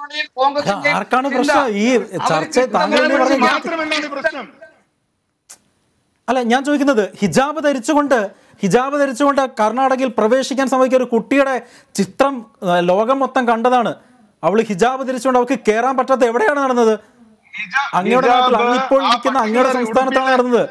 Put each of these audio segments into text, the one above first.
കർണാടകയിൽ കോൺഗ്രസിന്റെ ആർക്കാണ് ചിന്ത. പ്രശ്നം ഈ അവര് ചർച്ച കൃഷ്ണ താങ്കൾ ബലരാമൻ പറഞ്ഞ ഞാൻ മാത്രമല്ല ഈ പ്രശ്നം അല്ല ഞാൻ ചോദിക്കുന്നത് ഹിജാബ് ധരിച്ചുകൊണ്ട് ഹിജാബ് ധരിച്ചുകൊണ്ട് കർണാടകയിൽ പ്രവേശിക്കാൻ ശ്രമിക്കുന്ന ഒരു കുട്ടിയുടെ ചിത്രം ആ, ലോകം മൊത്തം കണ്ടതാണ് അവൾ ഹിജാബ് ധരിച്ചുകൊണ്ട് അവൾക്ക് കയറാൻ പറ്റാത്ത എവിടെയാണ് നടന്നത് അങ്ങയുടെ നാട്ടിൽ ഹിജാബ് അങ്ങിപ്പോൾ ആ ഇരിക്കുന്ന അങ്ങയുടെ പർട്ടിക്കുലർ സംസ്ഥാനത്താണ് നടന്നത്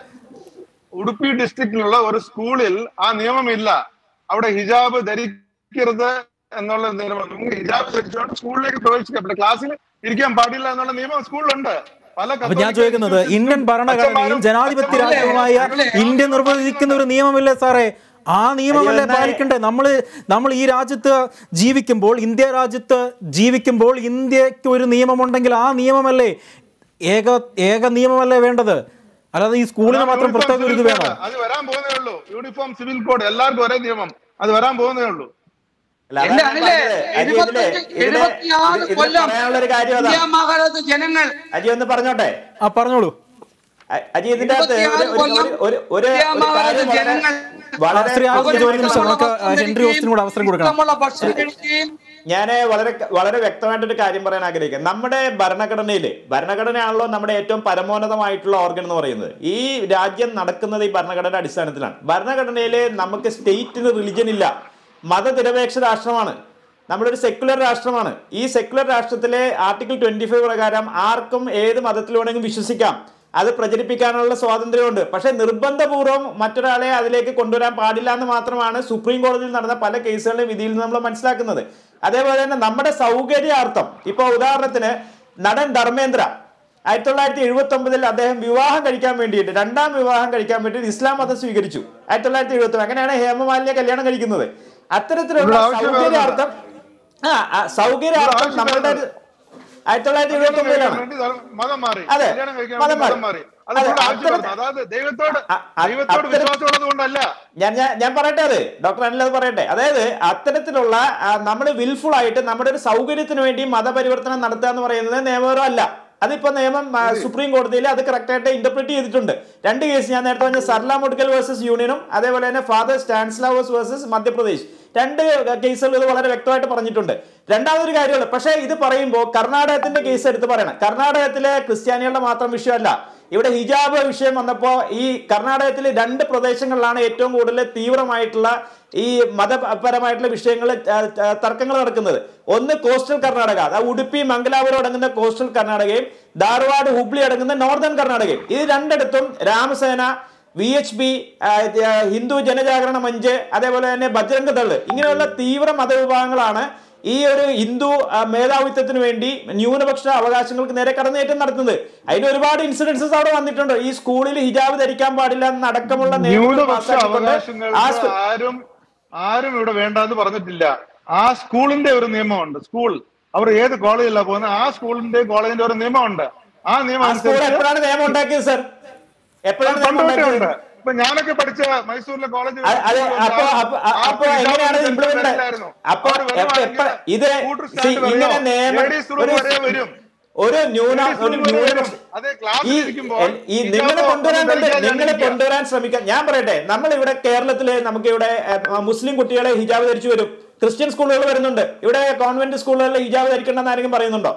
ഉടുപ്പി ഡിസ്ട്രിക്റ്റിലുള്ള ഒരു സ്കൂളിൽ ആ നിയമമില്ല അവിടെ ഹിജാബ് ധരിക്കരുത് എന്നുള്ള നിയമം നമുക്ക് ഹിജാബ് ധരിച്ചുകൊണ്ട് സ്കൂളിലേക്ക് പ്രവേശിക്കാം പക്ഷെ ക്ലാസ്സിൽ ഇരിക്കാൻ പാടില്ല എന്നുള്ള നിയമം സ്കൂളിലുണ്ട് പല അപ്പൊ ഞാൻ കത്തോലിക്ക ചോദിക്കുന്നത് ഇൻസ്റ്റിറ്റ്യൂഷൻസും ഇന്ത്യൻ ഭരണഘടനയും അച്ഛന്മാരും ജനാധിപത്യ അച്ഛന്മാരും രാജ്യവുമായ ഇന്ത്യ നിർവഹിക്കുന്ന ഒരു നിയമമില്ലേ സാറേ ആ നിയമമല്ലേ അയ്യോ, എന്നാ- പാലിക്കണ്ടേ നമ്മൾ നമ്മൾ ഈ രാജ്യത്ത് ജീവിക്കുമ്പോൾ ഇന്ത്യ രാജ്യത്ത് ജീവിക്കുമ്പോൾ ഇന്ത്യക്ക് ഒരു നിയമമുണ്ടെങ്കിൽ ആ നിയമമല്ലേ ഏക ഏക നിയമമല്ലേ വേണ്ടത് അല്ലാതെ ഈ സ്കൂളിന് മാത്രം യൂണിഫോം പ്രത്യേക ഒരു ഇത് സിവിൽ വേണോ കോഡ്. അത് വരാൻ പോകുന്നേ ഉള്ളൂ യൂണിഫോം സിവിൽ കോഡ് എല്ലാവർക്കും ഒരേ നിയമം അത് വരാൻ പോകുന്നേ ഉള്ളൂ അല്ല, അതാണ് എന്റെ ഞാൻ അനിലെ പറഞ്ഞത്. അജി ഇതില് എഴുപത്തഞ്ച് ഇതില് എഴുപത്തിയാറ് ഇത് ഇതില് കൊല്ലം പറയാനുള്ള ഒരു കാര്യം ഇന്ത്യ അതാണ് മഹാരാജ ജനങ്ങൾ അജി ഒന്ന് പറഞ്ഞോട്ടെ ആ പറഞ്ഞോളൂ അ- അജി ഇതിന്റെ അകത്ത് ഒരു- ഇരുപത്തിയാറ് ഒരു- കൊല്ലം ഒരു- ഒരു- ഒരു ഇന്ത്യ കാര്യം മഹാരാജ വളരെ- ജനങ്ങൾ വളരെ ശ്രീ ആൽഫിൻ കൃത്യമായിട്ട് ജോലി നിമിഷം നമുക്ക് ഭക്ഷണം ഹെൻറി ഓസ്റ്റിനും കൂടെ അവസരം കൊടുക്കണം ഇഷ്ടമുള്ള ഭക്ഷണം കഴിക്കുകയും ഞാൻ വളരെ വളരെ വ്യക്തമായിട്ടൊരു കാര്യം പറയാൻ ആഗ്രഹിക്കുക നമ്മുടെ ഭരണഘടനയില് ഭരണഘടനയാണല്ലോ നമ്മുടെ ഏറ്റവും പരമോന്നതമായിട്ടുള്ള ഓർഗൻ എന്ന് പറയുന്നത് ഈ രാജ്യം നടക്കുന്നത് ഈ ഭരണഘടനയുടെ അടിസ്ഥാനത്തിലാണ് ഭരണഘടനയില് നമുക്ക് സ്റ്റേറ്റിന് റിലിജൻ ഇല്ല മതനിരപേക്ഷ രാഷ്ട്രമാണ് നമ്മളൊരു സെക്യുലർ രാഷ്ട്രമാണ് ഈ സെക്യുലർ രാഷ്ട്രത്തിലെ ആർട്ടിക്കിൾ ട്വന്റി ഫൈവ് പ്രകാരം ആർക്കും ഏത് മതത്തിൽ വേണമെങ്കിലും വിശ്വസിക്കാം അത് പ്രചരിപ്പിക്കാനുള്ള സ്വാതന്ത്ര്യമുണ്ട് പക്ഷേ നിർബന്ധപൂർവ്വം മറ്റൊരാളെ അതിലേക്ക് കൊണ്ടുവരാൻ പാടില്ല എന്ന് മാത്രമാണ് സുപ്രീം കോടതിയിൽ നടന്ന പല കേസുകളുടെയും വിധിയിൽ നിന്ന് നമ്മൾ മനസ്സിലാക്കുന്നത് അതേപോലെ തന്നെ നമ്മുടെ സൗകര്യാർത്ഥം ഇപ്പോൾ ഉദാഹരണത്തിന് നടൻ ധർമ്മേന്ദ്ര ആയിരത്തി തൊള്ളായിരത്തി എഴുപത്തി ഒമ്പതിൽ അദ്ദേഹം വിവാഹം കഴിക്കാൻ വേണ്ടിയിട്ട് രണ്ടാം വിവാഹം കഴിക്കാൻ വേണ്ടിയിട്ട് ഇസ്ലാം മതം സ്വീകരിച്ചു ആയിരത്തി തൊള്ളായിരത്തി എഴുപത്തി അങ്ങനെയാണ് ഹേമമാലിനെ കല്യാണം കഴിക്കുന്നത് അത്തരത്തിലുള്ള ഇവിടെ ആവശ്യം സൗകര്യാർത്ഥം ആ ആ, സൗകര്യാർത്ഥം ഇവിടെ ആവശ്യം നമ്മുടെ ഒരു- ആയിരത്തി തൊള്ളായിരത്തി എഴുപത്തി ഒമ്പതിലാണ് വേണ്ടി മതം മാറി അതെ, കല്യാണം കഴിക്കാൻ മതം വേണ്ടി മതം മാറി. മാറി അത് അതെ, ഇവിടെ ആവശ്യം അത്തരത്തിൽ- വന്നു. അതായത് ദൈവത്തോട് അ- അ- ദൈവത്തോട് അത്തരം- വിശ്വാസമുള്ളത് കൊണ്ടല്ല ഞാൻ ഞാൻ ഞാൻ പറയട്ടെ അത് ഡോക്ടർ അനിൽ അത് പറയട്ടെ അതായത് അത്തരത്തിലുള്ള നമ്മൾ വിൽഫുൾ ആയിട്ട് നമ്മുടെ ഒരു സൗകര്യത്തിന് വേണ്ടി മതപരിവർത്തനം നടത്തുക എന്ന് പറയുന്നത് നിയമപരം അല്ല അതിപ്പോ നിയമം ആ, സുപ്രീം കോടതിയിൽ അത് കറക്റ്റ് ആയിട്ട് ഇന്റർപ്രറ്റ് ചെയ്തിട്ടുണ്ട് രണ്ട് കേസ് ഞാൻ നേരത്തെ പറഞ്ഞ സർല മുഡ്കൽ വേഴ്സസ് യൂണിയനും അതേപോലെ തന്നെ ഫാദർ സ്റ്റാൻസ്ലാവേഴ്സ് വേഴ്സസ് മധ്യപ്രദേശ് രണ്ട് കേസുകൾ ഇത് വളരെ വ്യക്തമായിട്ട് പറഞ്ഞിട്ടുണ്ട് രണ്ടാമതൊരു കാര്യമുള്ളൂ പക്ഷേ ഇത് പറയുമ്പോൾ കർണാടകത്തിന്റെ കേസ് എടുത്ത് പറയണം കർണാടകത്തിലെ ക്രിസ്ത്യാനികളുടെ മാത്രം വിഷയമല്ല ഇവിടെ ഹിജാബ് വിഷയം വന്നപ്പോൾ ഈ കർണാടകത്തിൽ രണ്ട് പ്രദേശങ്ങളിലാണ് ഏറ്റവും കൂടുതൽ തീവ്രമായിട്ടുള്ള ഈ മതപരമായിട്ടുള്ള വിഷയങ്ങൾ തർക്കങ്ങൾ നടക്കുന്നത് ഒന്ന് കോസ്റ്റൽ കർണാടക അതായത് ഉടുപ്പി മംഗലാപുരം അടങ്ങുന്ന കോസ്റ്റൽ കർണാടകയും ധാർവാഡ് ഹുബ്ലി അടങ്ങുന്ന നോർത്തേൺ കർണാടകയും ഇത് രണ്ടിടത്തും Ramasena V H P Hindu Janajagarana Manch അതേപോലെ തന്നെ ബജ്രംഗ് ദള് ഇങ്ങനെയുള്ള തീവ്ര മതവിഭാഗങ്ങളാണ് ഈ ഒരു ഹിന്ദു ആ, മേധാവിത്വത്തിന് വേണ്ടി ന്യൂനപക്ഷ അവകാശങ്ങൾക്ക് നേരെ കടന്നേറ്റം നടത്തുന്നത് അതിന് ഒരുപാട് ഇൻസിഡൻസസ് അവിടെ വന്നിട്ടുണ്ട് ഈ സ്കൂളിൽ ഹിജാബ് ധരിക്കാൻ പാടില്ല എന്നടക്കമുള്ള നിയമങ്ങൾ ന്യൂനപക്ഷ പാസ്സാക്കിക്കൊണ്ട് ആ അവകാശങ്ങൾക്ക് സ്കൂ- ആരും ആരും ഇവിടെ വേണ്ടെന്ന് പറഞ്ഞിട്ടില്ല ആ സ്കൂളിന്റെ ഒരു നിയമമുണ്ട് സ്കൂൾ അവർ ഏത് കോളേജിലാണ് പോകുന്നത് ആ സ്കൂളിന്റെ കോളേജിന്റെ ഒരു നിയമമുണ്ട് ആ നിയമം ആ സ്കൂൾ അനുസരിച്ച് എപ്പോഴാണ് നിയമം ഉണ്ടാക്കിയത് സർ എപ്പോഴാണ് നിയമം പണ്ടോട്ടേ ഉണ്ട് ഉണ്ടാക്കിയത് ഇപ്പൊ ഞാനൊക്കെ പഠിച്ച മൈസൂരിലെ കോളേജ് അ- അതെ, അപ്പൊ അപ്പൊ- അപ്പൊ എങ്ങനെയാണ് ഇംപ്ലിമെന്റ് അപ്പൊ എപ്പ- എപ്പ- ഇത് see, ഇങ്ങനെ നിയമം ഒരു വരും ഒരു ന്യൂന Ladies ഒരു ഉം വരെ വരും. ന്യൂനപക്ഷ അതെ, ക്ലാസ്സിൽ ഈ ഇരിക്കുമ്പോൾ ഈ ഹിജാബ് നിങ്ങൾ കൊണ്ടുവരാൻ ഒന്നും കൊണ്ട് ധരിക്കാതെ നിങ്ങൾ ഇരിക്കുക. കൊണ്ടുവരാൻ ശ്രമിക്കാം ഞാൻ പറയട്ടെ നമ്മൾ ഇവിടെ കേരളത്തില് നമുക്ക് ഇവിടെ ഏഹ്, മുസ്ലിം കുട്ടികളെ ഹിജാബ് ധരിച്ചു വരും ക്രിസ്ത്യൻ സ്കൂളുകൾ വരുന്നുണ്ട് ഇവിടെ കോൺവെന്റ് സ്കൂളുകളിൽ ഹിജാബ് ധരിക്കണമെന്ന് ആരെങ്കിലും പറയുന്നുണ്ടോ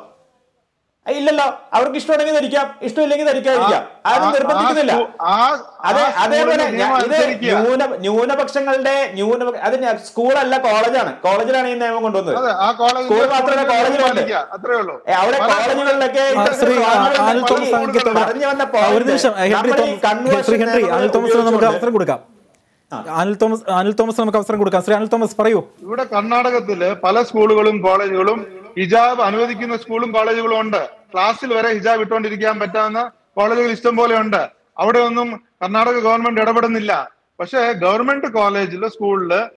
ഏയ് ഇല്ലല്ലോ അവർക്ക് ഇഷ്ടമുണ്ടെങ്കിൽ ധരിക്കാം ഇഷ്ടമില്ലെങ്കിൽ ധരിക്കാതിരിക്കാം ആരും ആ- നിർബന്ധിക്കുന്നില്ല ആ സ്കൂ- ആ- അതെ ആ അതേപോലെ സ്കൂളിന്റെ ഞാൻ- നിയമം ഇത് അനുസരിക്കുക. ന്യൂന ന്യൂനപക്ഷങ്ങളുടെ ന്യൂന അത് ഞാൻ- സ്കൂളല്ല കോളേജാണ് കോളേജിലാണ് ഈ നിയമം കൊണ്ടുവന്നത് അതെ ആ കോളേജ് സ്കൂൾ മാത്രമല്ല കോളേജിലുണ്ട് അത്രേ ഉള്ളൂ ഏ, അവിടെ പല- കോളേജുകളിലൊക്കെ ആ, ഇത്തരത്തിൽ ശ്രീ ആ, സ്വാതന്ത്ര്യം അനിൽ ഉണ്ട്. തോമസ് ഈ സംഗീതത്തോട് പറഞ്ഞു വന്ന ആ, ഒരു point നിമിഷം ഹെൻറി നമ്മൾ ഈ തോമസ് conversion ശ്രീ ഹെൻറി നിയമങ്ങൾ അനിൽ തോമസിന് നമുക്ക് ഉപയോഗിച്ചുകൊണ്ട് അവസരം കൊടുക്കാം അനിൽ തോമസ് അനിൽ തോമസ് നമുക്ക് അവസരം കൊടുക്കാം ശ്രീ അനിൽ തോമസ് പറയൂ ഇവിടെ കർണാടകത്തില് പല സ്കൂളുകളും കോളേജുകളും ഹിജാബ് അനുവദിക്കുന്ന സ്കൂളും കോളേജുകളും ഉണ്ട് ക്ലാസ്സിൽ വരെ ഹിജാബ് ഇട്ടുകൊണ്ടിരിക്കാൻ പറ്റാവുന്ന കോളേജുകൾ ഇഷ്ടം പോലെ ഉണ്ട് അവിടെ ഒന്നും കർണാടക ഗവൺമെന്റ് ഇടപെടുന്നില്ല പക്ഷേ ഗവൺമെന്റ് കോളേജില് സ്കൂളില്